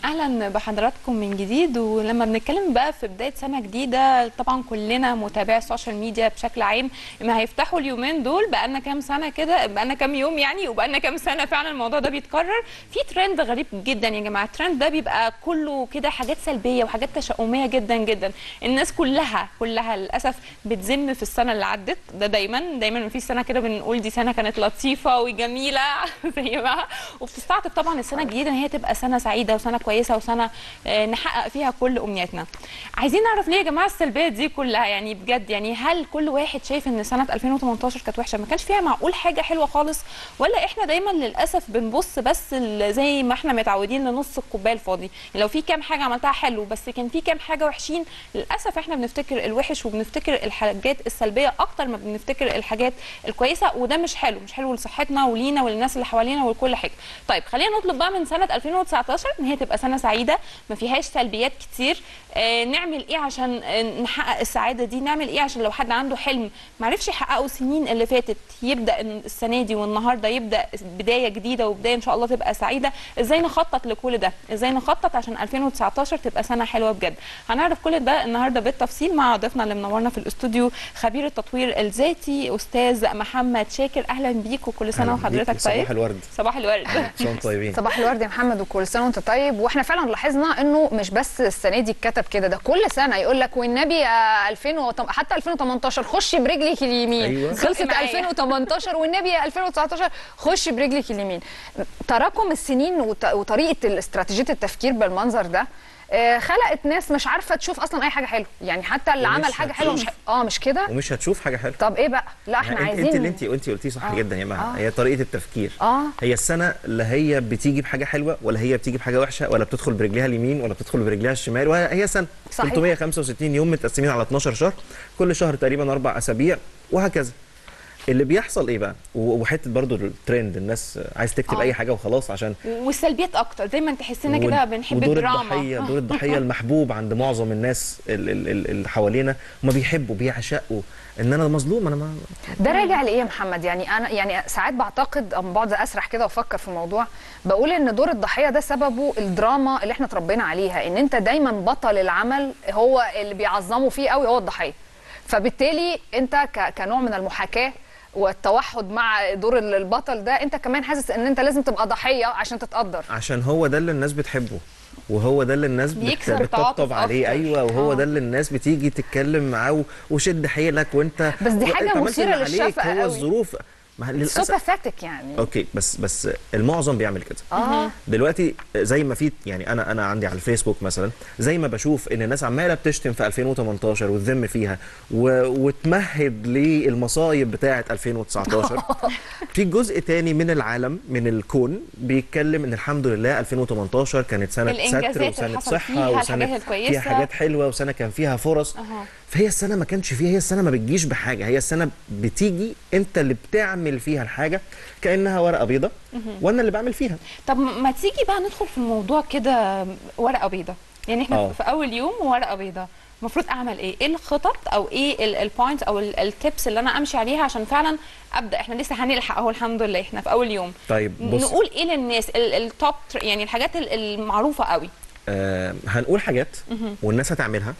اهلا بحضراتكم من جديد ولما بنتكلم بقى في بدايه سنه جديده طبعا كلنا متابعي السوشيال ميديا بشكل عام ما هيفتحوا اليومين دول بقى لنا كام سنه كده بقى لنا كام يوم يعني وبقى لنا كام سنه فعلا الموضوع ده بيتكرر في ترند غريب جدا يا جماعه الترند ده بيبقى كله كده حاجات سلبيه وحاجات تشاؤميه جدا جدا الناس كلها كلها للاسف بتذم في السنه اللي عدت ده دايما دايما ما في سنه كده بنقول دي سنه كانت لطيفه وجميله زي ما وبتستعطف طبعا السنه الجديده ان هي تبقى سنه سعيده وسنه كويسه وسنه آه، نحقق فيها كل امنياتنا عايزين نعرف ليه يا جماعه السلبيات دي كلها يعني بجد يعني هل كل واحد شايف ان سنه 2018 كانت وحشه ما كانش فيها معقول حاجه حلوه خالص ولا احنا دايما للاسف بنبص بس ال- زي ما احنا متعودين لنص الكوبايه الفاضي لو في كام حاجه عملتها حلو بس كان في كام حاجه وحشين للاسف احنا بنفتكر الوحش وبنفتكر الحاجات السلبيه اكتر ما بنفتكر الحاجات الكويسه وده مش حلو مش حلو لصحتنا ولينا وللناس اللي حوالينا ولكل حاجه طيب خلينا نطلب بقى من سنه 2019 ان هي تبقى سنه سعيده ما فيهاش سلبيات كتير آه نعمل ايه عشان آه نحقق السعاده دي نعمل ايه عشان لو حد عنده حلم ما عرفش يحققه السنين اللي فاتت يبدا إن السنه دي والنهارده يبدا بدايه جديده وبدايه ان شاء الله تبقى سعيده ازاي نخطط لكل ده ازاي نخطط عشان 2019 تبقى سنه حلوه بجد هنعرف كل ده النهارده بالتفصيل مع ضيفنا اللي منورنا في الاستوديو خبير التطوير الذاتي استاذ محمد شاكر اهلا بيك وكل سنه أهلاً بيك وحضرتك وصباح طيب الورد صباح الورد كل سنة طيبين صباح الورد يا محمد وكل سنه وانت طيب واحنا فعلا لاحظنا انه مش بس السنه دي اتكتب كده ده كل سنه يقول لك والنبي يا 2000 وطم... حتى 2018 خش برجلك اليمين أيوة. خلصت معايا. 2018 والنبي يا 2019 خش برجلك اليمين تراكم السنين وط... وطريقه استراتيجيه التفكير بالمنظر ده آه، خلقت ناس مش عارفه تشوف اصلا اي حاجه حلوه يعني حتى اللي ومش عمل حاجه حلوه مش هتشوف. اه مش كده ومش هتشوف حاجه حلوه طب ايه بقى لا احنا يعني عايزين انت اللي انت انت قلتيه صح آه. جدا يا جماعه آه. هي طريقه التفكير اه هي السنه لا هي بتيجي بحاجه حلوه ولا هي بتيجي بحاجه وحشه ولا بتدخل برجليها اليمين ولا بتدخل برجليها الشمال وهي سنه صحيح. 365 يوم متقسمين على 12 شهر كل شهر تقريبا اربع اسابيع وهكذا اللي بيحصل ايه بقى و- وحته برضو الترند الناس عايز تكتب آه. اي حاجه وخلاص عشان والسلبيات اكتر دايما تحسنا كده ود- بنحب ودور الدراما الضحيه دور الضحيه المحبوب عند معظم الناس ال- ال- ال- اللي حوالينا هم بيحبوا بيعشقوا ان انا مظلوم انا ما ده راجع لايه يا محمد يعني انا يعني ساعات بعتقد اما بقعد اسرح كده وافكر في الموضوع بقول ان دور الضحيه ده سببه الدراما اللي احنا اتربينا عليها ان انت دايما بطل العمل هو اللي بيعظموا فيه قوي هو الضحيه فبالتالي انت ك- كنوع من المحاكاه والتوحد مع دور ال- البطل ده انت كمان حاسس ان انت لازم تبقى ضحيه عشان تتقدر عشان هو ده اللي الناس بتحبه وهو ده اللي الناس بت- بيكسب بتطبطب تعاطف عليه أكتر. ايوه وهو آه. ده اللي الناس بتيجي تتكلم معاه و- وشد حيلك وانت بس دي وانت حاجة عملت مثيرة اللي عليك، للشفقة هو قوي. الظروف ما سو للاسف باثيتك يعني اوكي بس بس المعظم بيعمل كده اه دلوقتي زي ما في يعني انا انا عندي على الفيسبوك مثلا زي ما بشوف ان الناس عماله بتشتم في 2018 وتذم فيها و... وتمهد للمصايب بتاعه 2019 في جزء تاني من العالم من الكون بيتكلم ان الحمد لله 2018 كانت سنه الإنجازات ستر اللي وسنه حصل صحه فيها، وسنه الحاجات الكويسة. فيها حاجات حلوه وسنه كان فيها فرص أها. فهي السنه ما كانش فيها هي السنه ما بتجيش بحاجه هي السنه بتيجي انت اللي بتعمل فيها الحاجه كانها ورقه بيضه وانا اللي بعمل فيها طب ما تيجي بقى ندخل في الموضوع كده ورقه بيضاء يعني احنا آه. في اول يوم ورقه بيضاء المفروض اعمل ايه ايه الخطط او ايه البوينتس او التيبس اللي انا امشي عليها عشان فعلا ابدا احنا لسه هنلحق اهو الحمد لله احنا في اول يوم طيب بص نقول ايه للناس التوب يعني الحاجات ال- المعروفه قوي آه هنقول حاجات والناس هتعملها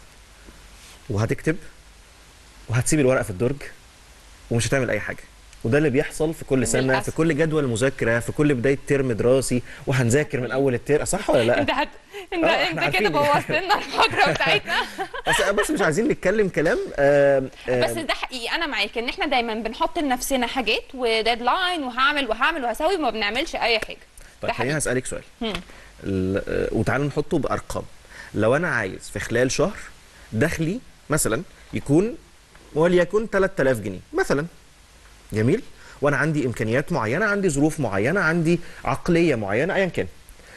وهتكتب وهتسيب الورقه في الدرج ومش هتعمل اي حاجه وده اللي بيحصل في كل سنه للأسف. في كل جدول مذاكره في كل بدايه ترم دراسي وهنذاكر من اول الترم صح ولا لا انت هت... انت آه، إحنا انت كده عارفين. بوظت لنا الفقره بتاعتنا بس, بس مش عايزين نتكلم كلام آه آه بس ده حقيقي انا معاك ان احنا دايما بنحط لنفسنا حاجات وديدلاين وهعمل وهعمل وهسوي وما بنعملش اي حاجه طيب ده خليني حقيقي هسالك سؤال هم. ال- آه، وتعالوا نحطه بارقام لو انا عايز في خلال شهر دخلي مثلا يكون وليكن 3000 جنيه مثلا جميل وانا عندي امكانيات معينه عندي ظروف معينه عندي عقليه معينه ايا كان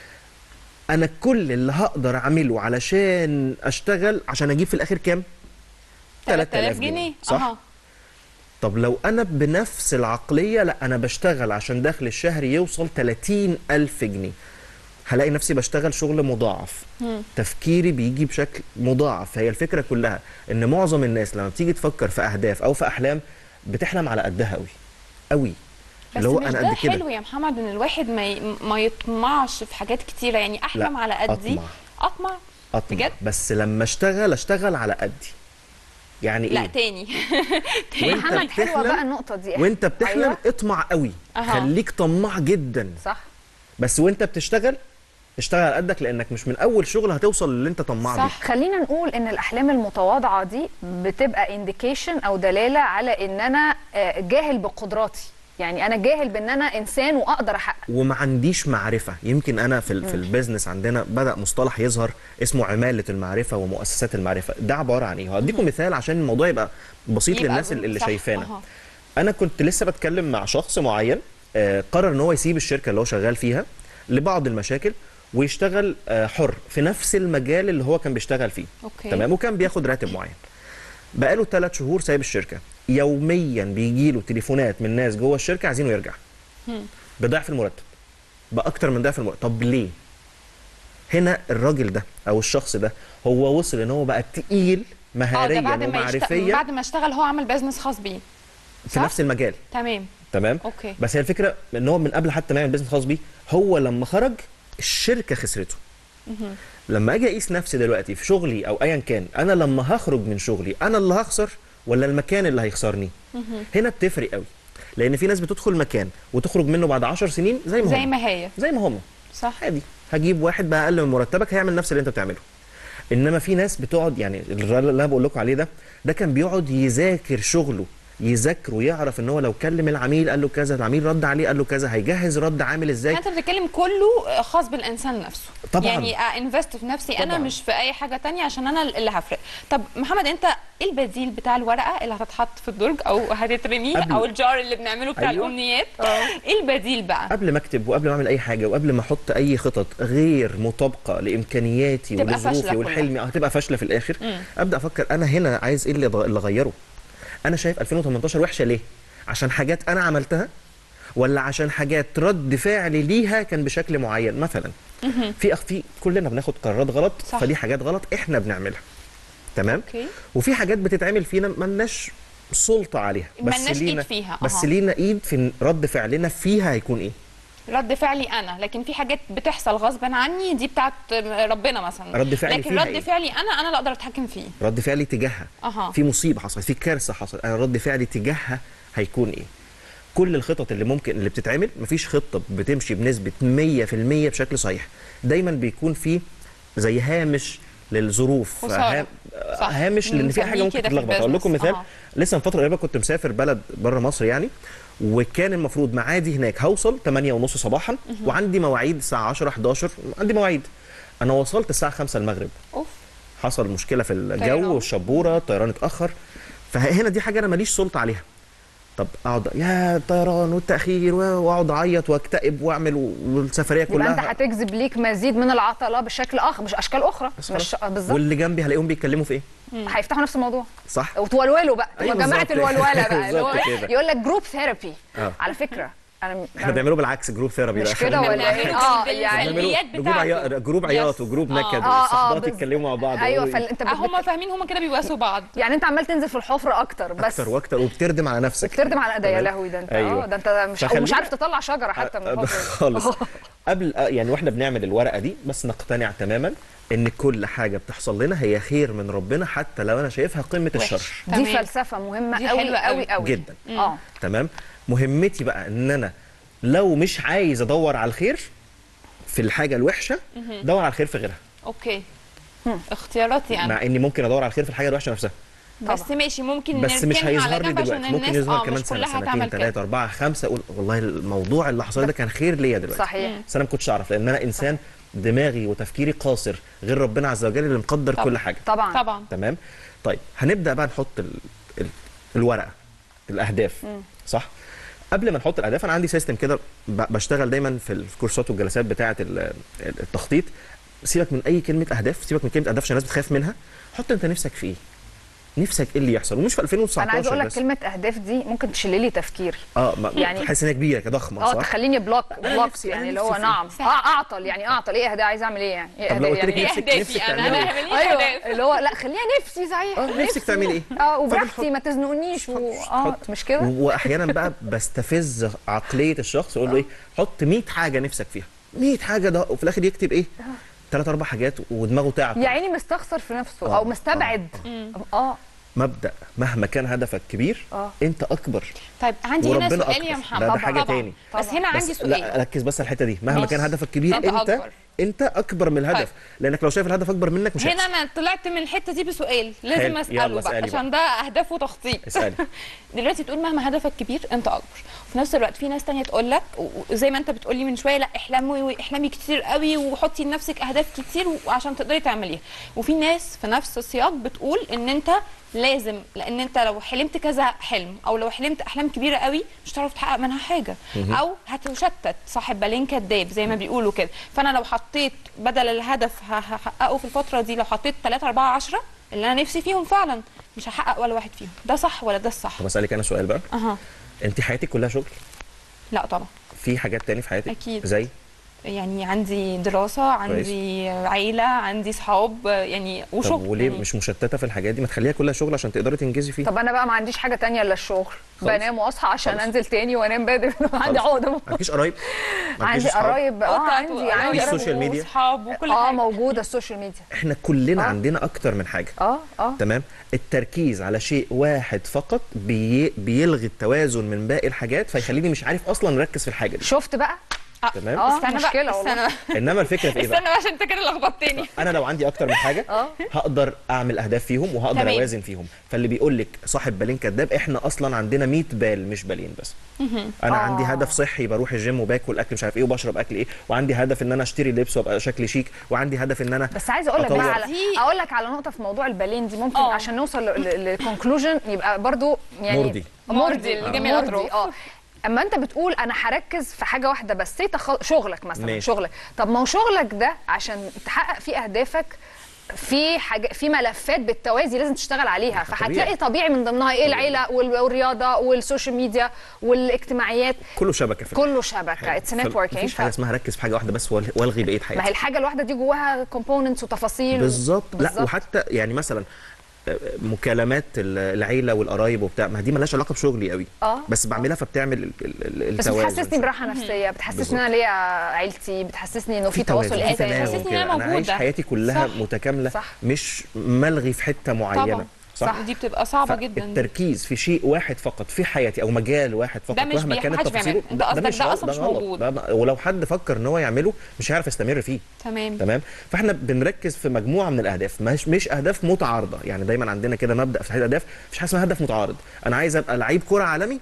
انا كل اللي هقدر اعمله علشان اشتغل عشان اجيب في الاخر كام 3000 جنيه صح أها. طب لو انا بنفس العقليه لا انا بشتغل عشان دخل الشهري يوصل 30 الف جنيه هلاقي نفسي بشتغل شغل مضاعف تفكيري بيجي بشكل مضاعف فهي الفكره كلها ان معظم الناس لما بتيجي تفكر في اهداف او في احلام بتحلم على قدها قوي قوي بس اللي هو مش انا ده قد كده حلو يا محمد ان الواحد ما ي... ما يطمعش في حاجات كتيره يعني احلم لا، على قدي أطمع. اطمع أطمع. بجد؟ بس لما اشتغل اشتغل على قدي يعني لا ايه تاني وانت محمد حلوه بتحلم- بقى النقطه دي وانت بتحلم أيوة. اطمع قوي أها. خليك طماع جدا صح بس وانت بتشتغل اشتغل على قدك لانك مش من اول شغل هتوصل للي انت طماع صح. بيه خلينا نقول ان الاحلام المتواضعه دي بتبقى انديكيشن او دلاله على ان انا آه، جاهل بقدراتي يعني انا جاهل بان انا انسان واقدر احقق وما عنديش معرفه يمكن انا في ال- في البيزنس عندنا بدا مصطلح يظهر اسمه عماله المعرفه ومؤسسات المعرفه ده عباره عن ايه هديكم مثال عشان الموضوع يبقى بسيط يبقى للناس اللي صح. شايفانا أها. انا كنت لسه بتكلم مع شخص معين آه، قرر ان هو يسيب الشركه اللي هو شغال فيها لبعض المشاكل ويشتغل آه، حر في نفس المجال اللي هو كان بيشتغل فيه أوكي. تمام وكان بياخد راتب معين بقاله ثلاث شهور سايب الشركه يوميا بيجي له تليفونات من ناس جوه الشركه عايزينه يرجع بضعف المرتب باكتر من ضعف المرتب طب ليه هنا الراجل ده او الشخص ده هو وصل ان هو بقى تقيل اه ده مهاريا بعد ما يشت... ومعرفيا بعد ما اشتغل هو عمل بيزنس خاص بيه في صح؟ نفس المجال تمام تمام أوكي. بس هي الفكره ان هو من قبل حتى ما يعمل بيزنس خاص بيه هو لما خرج الشركه خسرته لما اجي اقيس نفسي دلوقتي في شغلي او ايا كان انا لما هخرج من شغلي انا اللي هخسر ولا المكان اللي هيخسرني هنا بتفرق قوي لان في ناس بتدخل مكان وتخرج منه بعد 10 سنين زي ما زي هم ما هي زي ما هم صح عادي هجيب واحد بقى اقل من مرتبك هيعمل نفس اللي انت بتعمله انما في ناس بتقعد يعني اللي انا بقول لكم عليه ده ده كان بيقعد يذاكر شغله يذاكره يعرف ان هو لو كلم العميل قال له كذا العميل رد عليه قال له كذا هيجهز رد عامل ازاي انت بتتكلم كله خاص بالانسان نفسه طبعاً. يعني انفست في نفسي انا طبعاً. مش في اي حاجه تانية عشان انا اللي هفرق طب محمد انت ايه البديل بتاع الورقه اللي هتتحط في الدرج او هتترمي قبل- او الجار اللي بنعمله بتاع أيوة. الامنيات ايه البديل بقى قبل ما اكتب وقبل ما اعمل اي حاجه وقبل ما احط اي خطط غير مطابقه لامكانياتي تبقى فاشلة ولظروفي كلها. ولحلمي هتبقى فاشله في الاخر ابدا افكر انا هنا عايز ايه اللي أض- اللي اغيره انا شايف 2018 وحشه ليه عشان حاجات انا عملتها ولا عشان حاجات رد فعلي ليها كان بشكل معين مثلا في أخ- في كلنا بناخد قرارات غلط صح. فدي حاجات غلط احنا بنعملها تمام اوكي وفي حاجات بتتعمل فينا ملناش سلطه عليها بس ملناش إيد لينا فيها، بس أها. لينا ايد في رد فعلنا فيها هيكون ايه رد فعلي انا لكن في حاجات بتحصل غصبا عني دي بتاعت ربنا مثلا رد فعلي لكن فيها رد إيه؟ فعلي انا انا اللي اقدر اتحكم فيه رد فعلي تجاهها أها. في مصيبه حصلت في كارثه حصلت انا رد فعلي تجاهها هيكون ايه كل الخطط اللي ممكن اللي بتتعمل مفيش خطه بتمشي بنسبه 100% بشكل صحيح دايما بيكون في زي هامش للظروف خسارة. هام- صح. هامش لان في حاجه بنسميه ممكن كده في تتلخبط اقول لكم البيزنس. مثال أها. لسه من فتره قريبه كنت مسافر بلد بره مصر يعني وكان المفروض معادي هناك هوصل 8 ونص صباحا وعندي مواعيد الساعه 10 11 عندي مواعيد انا وصلت الساعه 5 المغرب اوف حصل مشكله في طيران. الجو والشبوره الطيران اتاخر فهنا دي حاجه انا ماليش سلطه عليها طب اقعد يا الطيران والتاخير و- واقعد اعيط واكتئب واعمل والسفريه يبقى انت كلها هتجذب ليك مزيد من العطله بشكل اخر مش اشكال اخرى بس مش خلاص. بالظبط واللي جنبي هلاقيهم بيتكلموا في ايه هيفتحوا نفس الموضوع صح وتولولوا بقى أيوة تبقى جماعه بالظبط. الولوله بقى اللي هو بالظبط كده. يقول لك جروب ثيرابي آه. على فكره انا احنا بنعمله بالعكس جروب ثيرابي مش بقى كده خلينا ولا نعمل- ايه؟ بنعمله اه بال- يعني بنعمله السلبيات جروب بتاعته. عياط جروب عياط يس. وجروب آه. نكد آه، آه، والصحبات بالظبط. يتكلموا مع بعض ايوه ويقولوا فانت آه، هم فاهمين هم كده بيواسوا بعض يعني انت عمال تنزل في الحفره اكتر بس اكتر واكتر وبتردم على نفسك بتردم على ايديا يا تمام؟ لهوي ده انت أيوة. اه ده انت مش فخلينا- ومش عارف تطلع شجره حتى من أه، الحفره خالص قبل أه، يعني واحنا بنعمل الورقه دي بس نقتنع تماما ان كل حاجه بتحصل لنا هي خير من ربنا حتى لو انا شايفها قمه وحش. الشر دي تمام. فلسفه مهمه دي قوي حلوة قوي قوي. قوي جدا. اه تمام مهمتي بقى ان انا لو مش عايز ادور على الخير في الحاجه الوحشه دور على الخير في غيرها اوكي اختياراتي انا مع اني ممكن ادور على الخير في الحاجه الوحشه نفسها بس ماشي ممكن بس مش نركنها على هيظهر لي جنب عشان دلوقتي ممكن الناس يظهر اه كمان مش سنه كلها سنتين هتعمل كده ثلاثه اربعه خمسه اقول والله الموضوع اللي حصل لي ده كان خير ليا دلوقتي صحيح بس انا ما كنتش اعرف لان انا انسان دماغي وتفكيري قاصر غير ربنا عز وجل اللي مقدر طبعا. كل حاجه طبعا طبعا تمام طيب هنبدا بقى نحط ال... ال... الورقه الاهداف صح قبل ما نحط الاهداف انا عندي سيستم كده ب... بشتغل دايما في الكورسات والجلسات بتاعه ال... التخطيط سيبك من اي كلمه اهداف سيبك من كلمه اهداف عشان الناس بتخاف منها حط انت نفسك في ايه نفسك ايه اللي يحصل ومش في 2019 انا عايز اقول لك بس. كلمه اهداف دي ممكن تشيل لي تفكيري اه ما يعني- يعني حاسس ان هي كبيره كده ضخمه اه صح؟ تخليني بلوك أنا بلوك نفسي- يعني أنا اللي هو نفسي في- نعم صح. اه اعطل يعني اعطل ايه اهداف عايز اعمل ايه يعني ايه طب لو اهداف قلت لك يعني ايه نفسك- اهدافي نفسك انا تعملي انا إيه؟ ماليش ايوه اهداف اللي هو لا خليها نفسي صحيح اه نفسك تعملي ايه؟ اه وبراحتي ما تزنقنيش و... اه حط. مش كده واحيانا بقى بستفز عقليه الشخص اقول له ايه حط 100 حاجه نفسك فيها 100 حاجه ده وفي الاخر يكتب ايه ثلاث اربع حاجات ودماغه تعب يا عيني مستخسر في نفسه آه، او مستبعد اه مبدا مهما كان هدفك كبير آه. انت اكبر طيب عندي هنا وربنا سؤال أكبر. يا محمد ده- ده طبعاً. حاجة طبعاً. تاني. بس هنا عندي بس سؤال لا ركز بس على الحته دي مهما ماشي. كان هدفك كبير أنت انت أكبر. انت اكبر من الهدف طيب. لانك لو شايف الهدف اكبر منك مش هنا هيحصل انا طلعت من الحته دي بسؤال لازم حلو. اساله يلا بقى اسألي بقى. عشان ده اهداف وتخطيط اسالي دلوقتي تقول مهما هدفك كبير انت اكبر وفي نفس الوقت في ناس تانية تقول لك وزي ما انت بتقولي من شويه لا احلمي احلمي كتير قوي وحطي لنفسك اهداف كتير وعشان تقدري تعمليها وفي ناس في نفس السياق بتقول ان انت لازم لان انت لو حلمت كذا حلم او لو حلمت احلام كبيره قوي مش هتعرف تحقق منها حاجه او هتشتت صاحب بالين كداب زي ما بيقولوا كده فانا لو حطيت بدل الهدف ه- هحققه في الفتره دي لو حطيت 3 4 10 اللي انا نفسي فيهم فعلا مش هحقق ولا واحد فيهم ده صح ولا ده الصح طب اسالك انا سؤال بقى اها انت حياتك كلها شغل لا طبعا في حاجات تاني في حياتك أكيد. زي يعني عندي دراسة عندي عيلة عندي صحاب يعني وشغل طب وليه يعني مش مشتته في الحاجات دي ما تخليها كلها شغل عشان تقدري تنجزي فيه طب انا بقى ما عنديش حاجه تانية الا الشغل خالص. بنام واصحى عشان خالص. انزل تاني وانام بدري عندي خالص. عقده ما عندكيش قرايب ما عندكيش عندي أصحاب؟ قرايب اه قطعت عندي وقرايب عندي في قرايب. السوشيال ميديا؟ وصحاب وكل اه حاجة موجوده السوشيال ميديا احنا كلنا آه. عندنا اكتر من حاجه اه اه تمام التركيز على شيء واحد فقط بي... بيلغي التوازن من باقي الحاجات فيخليني مش عارف اصلا اركز في الحاجه دي شفت بقى تمام اه استنى مشكله بقى والله استنى انما الفكره في ايه استنى بقى بقى عشان انت كده لخبطتني انا لو عندي اكتر من حاجه اه هقدر اعمل اهداف فيهم وهقدر تمام. اوازن فيهم فاللي بيقول لك صاحب بالين كداب احنا اصلا عندنا 100 بال مش بالين بس انا آه. عندي هدف صحي بروح الجيم وباكل اكل مش عارف ايه وبشرب اكل ايه وعندي هدف ان انا اشتري لبس وابقى شكلي شيك وعندي هدف ان انا بس عايزه اقول لك أطور. بقى على دي- اقول لك على نقطه في موضوع البالين دي ممكن آه. عشان نوصل لكونكلوجن يبقى برضو يعني مرضي. مرضي لجميع مرضي، الأطراف. اه اما انت بتقول انا هركز في حاجه واحده بس سي تخ... شغلك مثلا ماشي. شغلك طب ما هو شغلك ده عشان تحقق فيه اهدافك في حاجه في ملفات بالتوازي لازم تشتغل عليها فهتلاقي طبيعي من ضمنها ايه العيله وال- والرياضه والسوشيال ميديا والاجتماعيات كله شبكه في كله شبكه اتس نتوركينج مفيش حاجه اسمها ركز في حاجه واحده بس وال- والغي بقيه ما هي حياتي الحاجه الواحده دي جواها كومبوننتس وتفاصيل بالظبط لا بالظبط. وحتى يعني مثلا آه، مكالمات ال- العيله والقرايب وبتاع ما دي مالهاش علاقه بشغلي قوي اه بس بعملها فبتعمل ال- ال- ال- بس التوازن بتحسسني براحه نفسيه بتحسسني بالظبط. ان انا ليا عيلتي بتحسسني انه في تواصل توازن، إنساني. تناغم بتحسسني كده. إن أنا انا عايش موجودة. حياتي كلها صح. متكامله صح. مش ملغي في حته معينه طبعا صح ودي بتبقى صعبة جدا التركيز في شيء واحد فقط في حياتي او مجال واحد فقط ده مش مهما بي- كانت محدش تفاصيله بيعمله. أنت قصدك ده غلط، أصلاً مش غلط. موجود. ده م- ولو حد فكر ان هو يعمله مش هيعرف يستمر فيه تمام تمام فاحنا بنركز في مجموعه من الاهداف مش مش اهداف متعارضه يعني دايما عندنا كده مبدا في تحديد الاهداف مش حاجه اسمها هدف متعارض انا عايز ابقى لعيب كره عالمي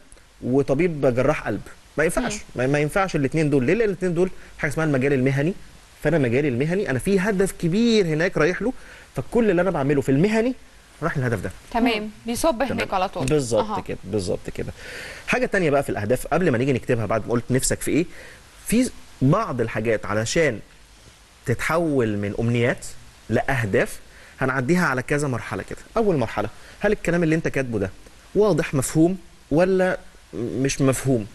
وطبيب جراح قلب ما ينفعش ما, ما ينفعش الاثنين دول ليه لان الاثنين دول حاجه اسمها المجال المهني فانا مجالي المهني انا في هدف كبير هناك رايح له فكل اللي انا بعمله في المهني رايح للهدف ده تمام بيصب هناك على طول بالظبط أها. كده بالظبط كده حاجه تانية بقى في الاهداف قبل ما نيجي نكتبها بعد ما قلت نفسك في ايه في بعض الحاجات علشان تتحول من امنيات لاهداف هنعديها على كذا مرحله كده اول مرحله هل الكلام اللي انت كاتبه ده واضح مفهوم ولا مش مفهوم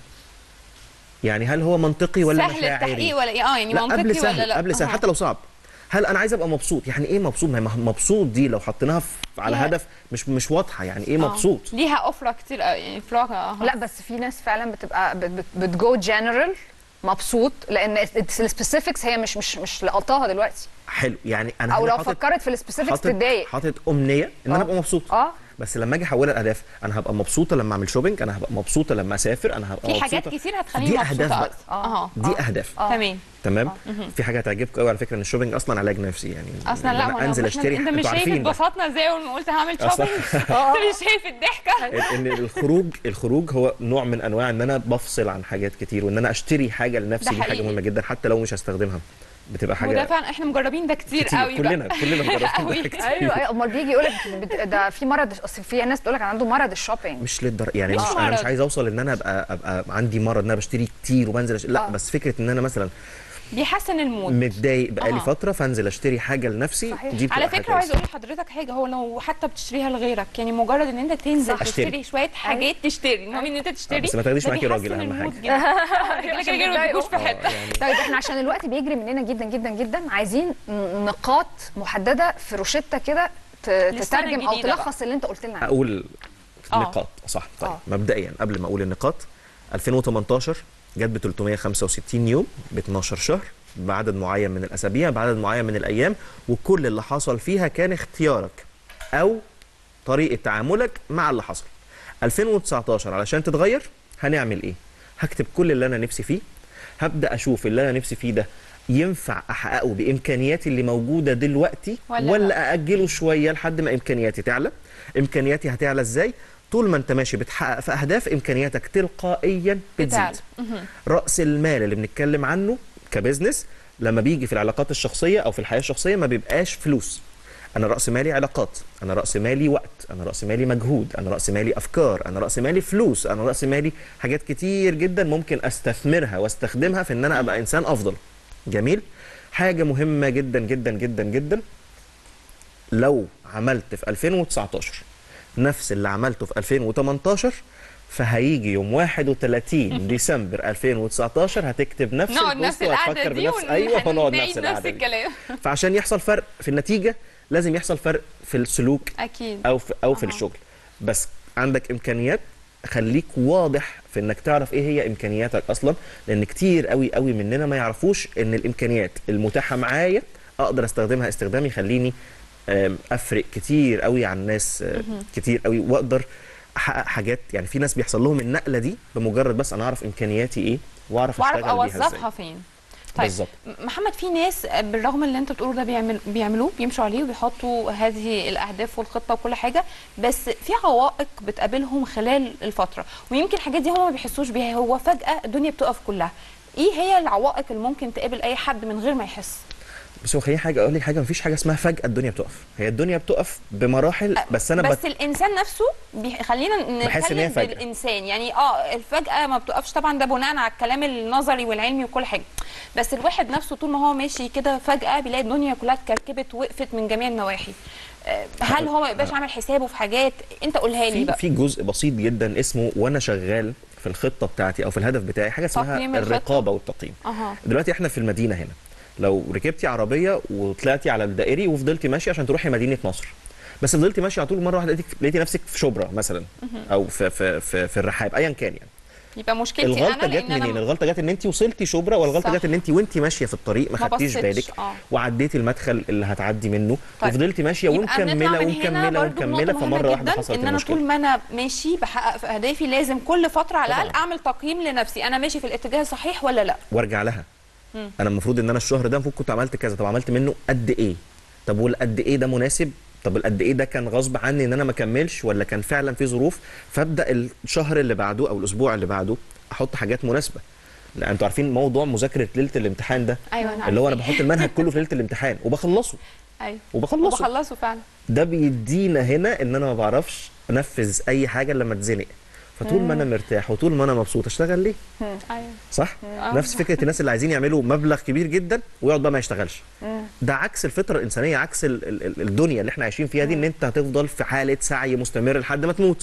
يعني هل هو منطقي ولا سهل مشاعري التحقيق ولا ايه اه يعني لا منطقي قبل سهل ولا لا قبل سهل أها. حتى لو صعب هل انا عايز ابقى مبسوط يعني ايه مبسوط ما هي مبسوط دي لو حطيناها في- على فيها- هدف مش مش واضحه يعني ايه آه. مبسوط ليها افرع كتير قوي يعني افراع أها. لا بس في ناس فعلا بتبقى بت- بت- بتجو جنرال مبسوط لان السبيسيفيكس هي مش مش مش لقطاها دلوقتي حلو يعني انا او هنا لو حاطط- فكرت في السبيسيفيكس حاطط تتضايق حاطط امنيه ان انا آه. ابقى مبسوط اه بس لما اجي احولها لاهداف انا هبقى مبسوطه لما اعمل شوبينج انا هبقى مبسوطه لما اسافر انا هبقى في حاجات مبسوطة. كتير هتخليني دي مبسوطه اهداف بقى أكتر. اها دي اهداف آه. تمام تمام في حاجه هتعجبكم قوي على فكره ان الشوبينج اصلا علاج نفسي يعني اصلا إن لا أنا ما انزل أنا- اشتري انت مش انتوا شايف عارفين بقى. اتبسطنا ازاي اول ما قلت هعمل أصلاً. شوبينج انت مش شايف الضحكه ان الخروج الخروج هو نوع من انواع ان انا بفصل عن حاجات كتير وان انا اشتري حاجه لنفسي ده دي حاجه حقيقي. مهمه جدا حتى لو مش هستخدمها بتبقى وده حاجه فعلا احنا مجربين ده كتير, كتير قوي كلنا بقى. كلنا مجربين قوي. ده كتير ايوه ايوه امال بيجي يقول لك ده في مرض اصل في ناس تقول لك انا عنده مرض الشوبينج مش للدرجه يعني مش مش انا مش مرض. عايز اوصل ان انا ابقى ابقى عندي مرض ان انا بشتري كتير وبنزل أش... لا آه. بس فكره ان انا مثلا بيحسن المود متضايق بقالي آه. فتره فانزل اشتري حاجه لنفسي صحيح. دي بتبقى على حاجة فكره عايز كويسة. اقول لحضرتك حاجه هو لو حتى بتشتريها لغيرك يعني مجرد ان انت تنزل صح. أشتري. تشتري شويه حاجات تشتري المهم ان انت آه، تشتري بس ما تاخديش ده معاكي بيحسن راجل أهم المود حاجة. جدا آه، كده عشان كده ما بيتضايقوا. بيجوش في آه، حته يعني طيب احنا عشان الوقت بيجري مننا جدا جدا جدا عايزين ن- نقاط محدده في روشته كده ت- للسنة تترجم او الجديدة تلخص اللي انت قلت لنا عليه اقول آه. نقاط صح طيب آه. مبدئيا قبل ما اقول النقاط 2018 جت ب 365 يوم ب 12 شهر بعدد معين من الاسابيع بعدد معين من الايام وكل اللي حصل فيها كان اختيارك او طريقه تعاملك مع اللي حصل 2019 علشان تتغير هنعمل ايه هكتب كل اللي انا نفسي فيه هبدا اشوف اللي انا نفسي فيه ده ينفع احققه بامكانياتي اللي موجوده دلوقتي ولا ولا, لا؟ ولا ااجله شويه لحد ما امكانياتي تعلى امكانياتي هتعلى ازاي طول ما انت ماشي بتحقق في اهداف امكانياتك تلقائيا بتعلى. بتزيد راس المال اللي بنتكلم عنه كبزنس لما بيجي في العلاقات الشخصيه او في الحياه الشخصيه ما بيبقاش فلوس انا راس مالي علاقات انا راس مالي وقت انا راس مالي مجهود انا راس مالي افكار انا راس مالي فلوس انا راس مالي حاجات كتير جدا ممكن استثمرها واستخدمها في ان انا ابقى انسان افضل جميل حاجه مهمه جدا جدا جدا جدا لو عملت في 2019 نفس اللي عملته في 2018 فهيجي يوم 31 ديسمبر 2019 هتكتب نفس نقعد البوست نفس القعده وهتفكر دي بنفس ايوه ونقعد ونعيد نفس نفس القعده دي الكلام فعشان يحصل فرق في النتيجه لازم يحصل فرق في السلوك اكيد او في او في أها. الشغل بس عندك امكانيات خليك واضح في انك تعرف ايه هي امكانياتك اصلا لان كتير قوي قوي مننا ما يعرفوش ان الامكانيات المتاحه معايا اقدر استخدمها استخدام يخليني آم، افرق كتير قوي عن ناس آه، كتير قوي واقدر احقق حاجات يعني في ناس بيحصل لهم النقله دي بمجرد بس انا اعرف امكانياتي ايه واعرف واعرف اشتغل بيها ازاي اوظفها فين طيب بالظبط. م- محمد في ناس بالرغم اللي انت بتقوله ده بيعمل بيعملوه بيمشوا عليه وبيحطوا هذه الاهداف والخطه وكل حاجه بس في عوائق بتقابلهم خلال الفتره ويمكن الحاجات دي هم ما بيحسوش بيها هو فجاه الدنيا بتقف كلها ايه هي العوائق اللي ممكن تقابل اي حد من غير ما يحس بس هو خليني حاجه اقول لك حاجه مفيش حاجه اسمها فجاه الدنيا بتقف هي الدنيا بتقف بمراحل بس انا بس بت... الانسان نفسه بي- خلينا بحس إن هي نتكلم فجأة. بالانسان يعني اه الفجاه ما بتقفش طبعا ده بناء على الكلام النظري والعلمي وكل حاجه بس الواحد نفسه طول ما هو ماشي كده فجاه بيلاقي الدنيا كلها اتكركبت وقفت من جميع النواحي آه، هل هو ما يبقاش عامل حسابه في حاجات انت قولها لي في بقى في جزء بسيط جدا اسمه وانا شغال في الخطه بتاعتي او في الهدف بتاعي حاجه اسمها تقييم الخطة. الرقابه والتقييم اها دلوقتي احنا في المدينه هنا لو ركبتي عربيه وطلعتي على الدائري وفضلتي ماشيه عشان تروحي مدينه نصر بس فضلتي ماشيه على طول مره واحده لقيتي لقيتي نفسك في شبرا مثلا او في في في, في الرحاب ايا كان يعني يبقى مشكلتي الغلطه انا جت لان منين انا الغلطه جت ان انت وصلتي شبرا والغلطه صح. جت ان انت وانت ماشيه في الطريق ما ما خدتيش بصيتش، بالك آه. وعديتي المدخل اللي هتعدي منه طيب. وفضلتي ماشيه يبقى بنطلع ومكمله من هنا ومكمله برضو ومكمله بنقطة مهمة فمره واحده جداً حصلت ان انا المشكله طول ما انا ماشي بحقق في اهدافي لازم كل فتره على طبعاً. الاقل اعمل تقييم لنفسي انا ماشي في الاتجاه الصحيح ولا لا وارجع لها انا المفروض ان انا الشهر ده المفروض كنت عملت كذا طب عملت منه قد ايه طب والقد ايه ده مناسب طب القد ايه ده كان غصب عني ان انا ما اكملش ولا كان فعلا في ظروف فابدا الشهر اللي بعده او الاسبوع اللي بعده احط حاجات مناسبه لان انتوا عارفين موضوع مذاكره ليله الامتحان ده ايوه انا اللي هو انا عارفة. بحط المنهج كله في ليله الامتحان وبخلصه ايوه وبخلصه وبخلصه فعلا ده بيدينا هنا ان انا ما بعرفش انفذ اي حاجه إلا لما اتزنق فطول ما انا مرتاح وطول ما انا مبسوط اشتغل ليه ايوه صح آه. نفس فكره الناس اللي عايزين يعملوا مبلغ كبير جدا ويقعد بقى ما يشتغلش ده عكس الفطره الانسانيه عكس ال ال ال- الدنيا اللي احنا عايشين فيها دي ان انت هتفضل في حاله سعي مستمر لحد ما تموت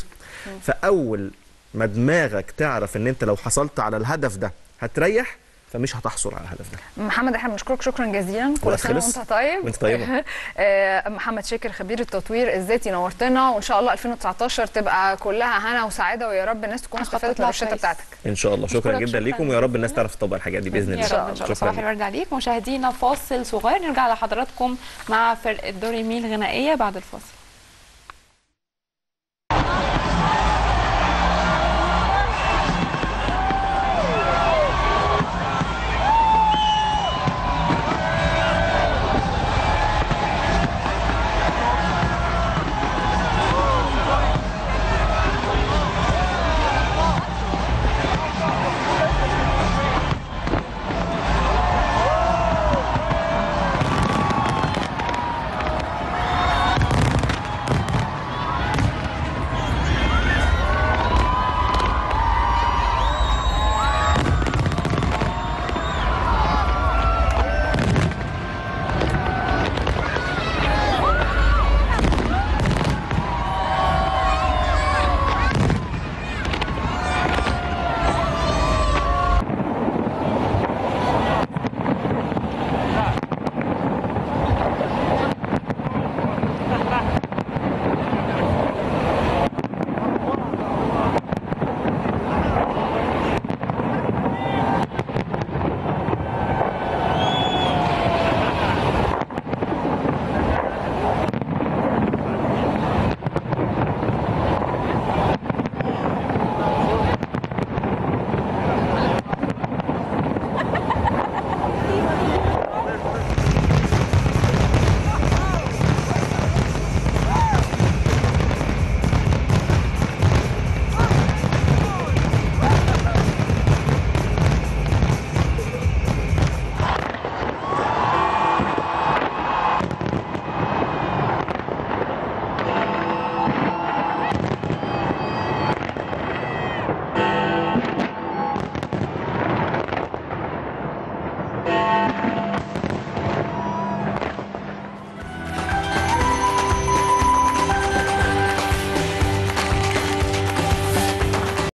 فاول ما دماغك تعرف ان انت لو حصلت على الهدف ده هتريح فمش هتحصل على الهدف ده محمد احنا بنشكرك شكرا جزيلا كل الوقت سنه خلص. وانت طيب وانت طيبة. آه، محمد شاكر خبير التطوير الذاتي نورتنا وان شاء الله 2019 تبقى كلها هنا وسعاده ويا رب الناس تكون الخطة استفادت من تطلع الروشته كويس. بتاعتك ان شاء الله شكرا أشكرك جدا شكراً ليكم ويا رب الناس جزيلاً. تعرف تطبق الحاجات دي باذن الله يا رب ان شاء الله صباح الورد عليك مشاهدينا فاصل صغير نرجع لحضراتكم مع فرقه دوري ميل غنائيه بعد الفاصل